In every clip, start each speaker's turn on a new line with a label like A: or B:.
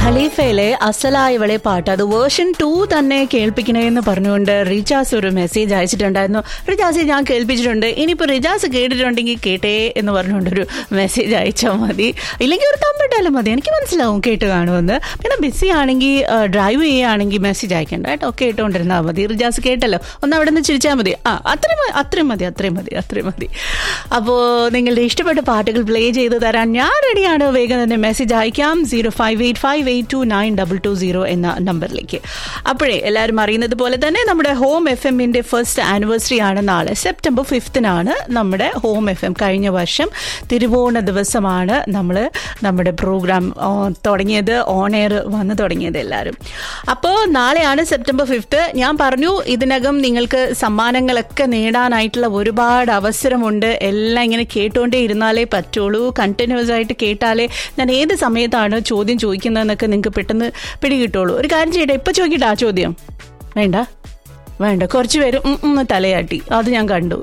A: ഖലീഫയിലെ അസലായവളെ പാട്ട് അത് version two തന്നെ കേൾപ്പിക്കണേന്ന് പറഞ്ഞുകൊണ്ട് റിജാസ് ഒരു മെസ്സേജ് അയച്ചിട്ടുണ്ടായിരുന്നു റിജാസ് ഞാൻ കേൾപ്പിച്ചിട്ടുണ്ട് ഇനിയിപ്പോൾ റിജാസ് കേട്ടിട്ടുണ്ടെങ്കിൽ കേട്ടേ എന്ന് പറഞ്ഞുകൊണ്ട് ഒരു മെസ്സേജ് അയച്ചാൽ മതി ഇല്ലെങ്കിൽ ഒരു തമ്പിട്ടാലും മതി എനിക്ക് മനസ്സിലാവും കേട്ട് കാണുമെന്ന് പിന്നെ ബിസി ആണെങ്കിൽ ഡ്രൈവ് ചെയ്യുകയാണെങ്കിൽ മെസ്സേജ് അയക്കണ്ട കേട്ടോ കേട്ടുകൊണ്ടിരുന്നാൽ മതി റിജാസ് കേട്ടല്ലോ ഒന്ന് അവിടെ നിന്ന് ചിരിച്ചാൽ മതി ആ അത്രയും മതി അത്രയും മതി അത്രയും മതി അത്രയും മതി അപ്പോൾ നിങ്ങളുടെ ഇഷ്ടപ്പെട്ട പാട്ടുകൾ പ്ലേ ചെയ്ത് തരാൻ ഞാൻ റെഡിയാണ് വേഗം തന്നെ മെസ്സേജ് അയക്കാം zero five eight five eight two nine double two zero എന്ന നമ്പറിലേക്ക് അപ്പോഴേ എല്ലാവരും അറിയുന്നത് പോലെ തന്നെ നമ്മുടെ ഹോം എഫ് എമ്മിൻ്റെ ഫസ്റ്റ് ആനിവേഴ്സറി ആണ് നാളെ സെപ്റ്റംബർ ഫിഫ്തിനാണ് നമ്മുടെ ഹോം എഫ് എം കഴിഞ്ഞ വർഷം തിരുവോണ ദിവസമാണ് നമ്മൾ നമ്മുടെ പ്രോഗ്രാം തുടങ്ങിയത് ഓൺ എയർ വന്ന് തുടങ്ങിയത് എല്ലാവരും അപ്പോൾ നാളെയാണ് സെപ്റ്റംബർ ഫിഫ്ത്ത് ഞാൻ പറഞ്ഞു ഇതിനകം നിങ്ങൾക്ക് സമ്മാനങ്ങളൊക്കെ നേടാനായിട്ടുള്ള ഒരുപാട് അവസരമുണ്ട് എല്ലാം ഇങ്ങനെ കേട്ടുകൊണ്ടേ ഇരുന്നാലേ പറ്റുള്ളൂ കണ്ടിന്യൂസ് ആയിട്ട് കേട്ടാലേ ഞാൻ ഏത് സമയത്താണ് ചോദ്യം ചോദിക്കുന്നതെന്നൊക്കെ നിങ്ങൾക്ക് പെട്ടെന്ന് പിടികിട്ടുള്ളൂ ഒരു കാര്യം ചെയ്യട്ടെ ഇപ്പം ചോദിക്കട്ടെ ആ ചോദ്യം വേണ്ട വേണ്ട കുറച്ച് പേര് ഉം ഉം തലയാട്ടി അത് ഞാൻ കണ്ടു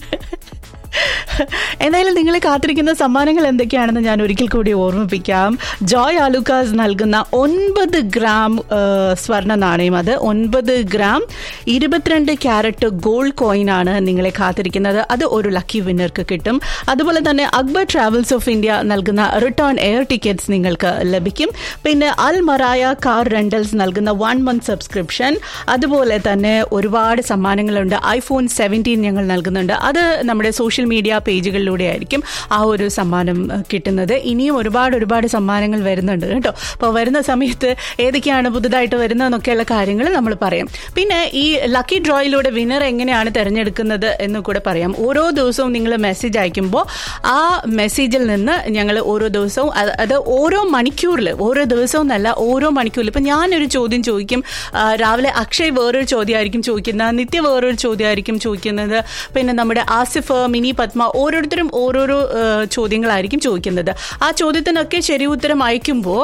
A: എന്തായാലും നിങ്ങളെ കാത്തിരിക്കുന്ന സമ്മാനങ്ങൾ എന്തൊക്കെയാണെന്ന് ഞാൻ ഒരിക്കൽ കൂടി ഓർമ്മിപ്പിക്കാം ജോയ് ആലുക്കാസ് നൽകുന്ന ഒൻപത് ഗ്രാം സ്വർണ്ണ നാണയം അത് ഒൻപത് ഗ്രാം ഇരുപത്തിരണ്ട് ക്യാരറ്റ് ഗോൾഡ് കോയിൻ ആണ് നിങ്ങളെ കാത്തിരിക്കുന്നത് അത് ഒരു ലക്കി വിന്നർക്ക് കിട്ടും അതുപോലെ തന്നെ അക്ബർ ട്രാവൽസ് ഓഫ് ഇന്ത്യ നൽകുന്ന റിട്ടേൺ എയർ ടിക്കറ്റ്സ് നിങ്ങൾക്ക് ലഭിക്കും പിന്നെ അൽ മറായ കാർ റെന്റൽസ് നൽകുന്ന വൺ മന്ത് സബ്സ്ക്രിപ്ഷൻ അതുപോലെ തന്നെ ഒരുപാട് സമ്മാനങ്ങളുണ്ട് ഐഫോൺ സെവൻറ്റീൻ ഞങ്ങൾ നൽകുന്നുണ്ട് അത് നമ്മുടെ സോഷ്യൽ മീഡിയ പേജുകളിലൂടെ ആയിരിക്കും ആ ഒരു സമ്മാനം കിട്ടുന്നത് ഇനിയും ഒരുപാട് ഒരുപാട് സമ്മാനങ്ങൾ വരുന്നുണ്ട് കേട്ടോ അപ്പോൾ വരുന്ന സമയത്ത് ഏതൊക്കെയാണ് പുതുതായിട്ട് വരുന്നതെന്നൊക്കെയുള്ള കാര്യങ്ങൾ നമ്മൾ പറയാം പിന്നെ ഈ ലക്കി ഡ്രോയിലൂടെ വിന്നർ എങ്ങനെയാണ് തിരഞ്ഞെടുക്കുന്നത് എന്ന് കൂടെ പറയാം ഓരോ ദിവസവും നിങ്ങൾ മെസ്സേജ് അയക്കുമ്പോൾ ആ മെസ്സേജിൽ നിന്ന് ഞങ്ങൾ ഓരോ ദിവസവും അത് ഓരോ മണിക്കൂറിൽ ഓരോ ദിവസവും എന്നല്ല ഓരോ മണിക്കൂറിൽ ഇപ്പം ഞാനൊരു ചോദ്യം ചോദിക്കും രാവിലെ അക്ഷയ് വേറൊരു ചോദ്യമായിരിക്കും ചോദിക്കുന്നത് നിത്യ വേറൊരു ചോദ്യമായിരിക്കും ചോദിക്കുന്നത് പിന്നെ നമ്മുടെ ആസിഫ് മിനി പത്മ ഓരോരുത്തരും ഓരോരോ ചോദ്യങ്ങളായിരിക്കും ചോദിക്കുന്നത് ആ ചോദ്യത്തിനൊക്കെ ശരി ഉത്തരം അയക്കുമ്പോൾ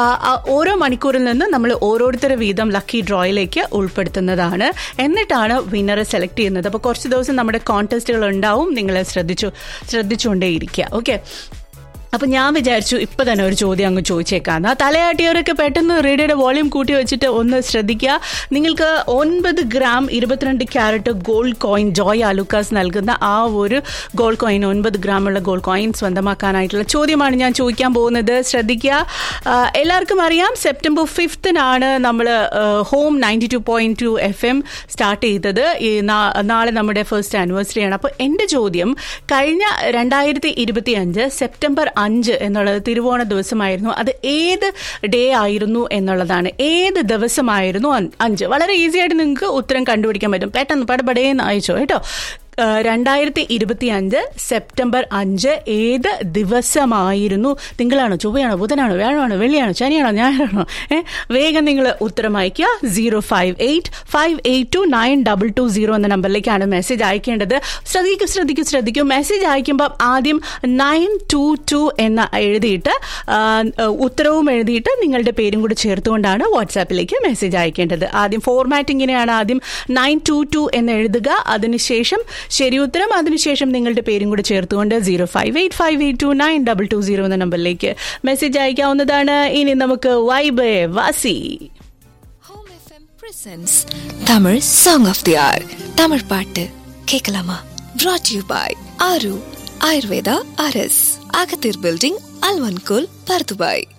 A: ഓരോ മണിക്കൂറിൽ നിന്ന് നമ്മൾ ഓരോരുത്തരെ വീതം ലക്കി ഡ്രോയിലേക്ക് ഉൾപ്പെടുത്തുന്നതാണ് എന്നിട്ടാണ് വിന്നറെ സെലക്ട് ചെയ്യുന്നത് അപ്പോൾ കുറച്ച് ദിവസം നമ്മുടെ കോൺടെസ്റ്റുകൾ ഉണ്ടാവും നിങ്ങൾ ശ്രദ്ധിച്ചു ശ്രദ്ധിച്ചുകൊണ്ടേയിരിക്കുക ഓക്കെ അപ്പം ഞാൻ വിചാരിച്ചു ഇപ്പം തന്നെ ഒരു ചോദ്യം അങ്ങ് ചോദിച്ചേക്കാം ആ തലയാട്ടിയവരൊക്കെ പെട്ടെന്ന് റേഡിയോയുടെ വോളിയം കൂട്ടി വെച്ചിട്ട് ഒന്ന് ശ്രദ്ധിക്കുക നിങ്ങൾക്ക് ഒൻപത് ഗ്രാം ഇരുപത്തിരണ്ട് carat gold coin Joy Alukkas നൽകുന്ന ആ ഒരു ഗോൾഡ് കോയിൻ ഒൻപത് ഗ്രാമുള്ള ഗോൾഡ് കോയിൻ സ്വന്തമാക്കാനായിട്ടുള്ള ചോദ്യമാണ് ഞാൻ ചോദിക്കാൻ പോകുന്നത് ശ്രദ്ധിക്കുക എല്ലാവർക്കും അറിയാം സെപ്റ്റംബർ ഫിഫ്തിനാണ് നമ്മൾ home ninety two point two F M start ചെയ്തത് നാളെ നമ്മുടെ ഫസ്റ്റ് ആനിവേഴ്സറിയാണ് അപ്പോൾ എൻ്റെ ചോദ്യം കഴിഞ്ഞ രണ്ടായിരത്തി ഇരുപത്തി അഞ്ച് സെപ്റ്റംബർ അഞ്ച് എന്നുള്ളത് തിരുവോണ ദിവസമായിരുന്നു അത് ഏത് ഡേ ആയിരുന്നു എന്നുള്ളതാണ് ഏത് ദിവസമായിരുന്നു അഞ്ച് വളരെ ഈസി ആയിട്ട് നിങ്ങൾക്ക് ഉത്തരം കണ്ടുപിടിക്കാൻ പറ്റും പെട്ടെന്ന് പടപടേന്ന് അയച്ചോ കേട്ടോ രണ്ടായിരത്തി ഇരുപത്തി അഞ്ച് സെപ്റ്റംബർ അഞ്ച് ഏത് ദിവസമായിരുന്നു തിങ്കളാണോ ചൊവ്വയാണോ ബുധനാണോ വ്യാഴമാണോ വെള്ളിയാണോ ശനിയാണോ ഞായറാണോ ഏ വേഗം നിങ്ങൾ ഉത്തരം അയക്കുക zero five eight five eight two nine double two zero എന്ന നമ്പറിലേക്കാണ് മെസ്സേജ് അയക്കേണ്ടത് ശ്രദ്ധിക്കും ശ്രദ്ധിക്കും ശ്രദ്ധിക്കും മെസ്സേജ് അയക്കുമ്പോൾ ആദ്യം നയൻ ടു ടു എന്ന എഴുതിയിട്ട് ഉത്തരവും എഴുതിയിട്ട് നിങ്ങളുടെ പേരും കൂടി ചേർത്തുകൊണ്ടാണ് വാട്സാപ്പിലേക്ക് മെസ്സേജ് അയക്കേണ്ടത് ആദ്യം ഫോർമാറ്റിങ്ങിനെയാണ് ആദ്യം നയൻ ടു ടു എന്ന് എഴുതുക അതിനുശേഷം ശരി ഉത്തരം അതിനുശേഷം നിങ്ങളുടെ പേരും കൂടെ ചേർത്തുകൊണ്ട് zero five eight five eight two nine double two zero എന്ന നമ്പറിലേക്ക് മെസ്സേജ് അയക്കാവുന്നതാണ് ഇനി നമുക്ക് വൈബ് വാസി
B: home FM presents Tamil song of the hour Tamil பாட்டு கேட்கலாமா brought you by Aaru Ayurveda அரஸ் அகத்தீர் பில்டிங் அல்வன்கோல் பர்துபாய்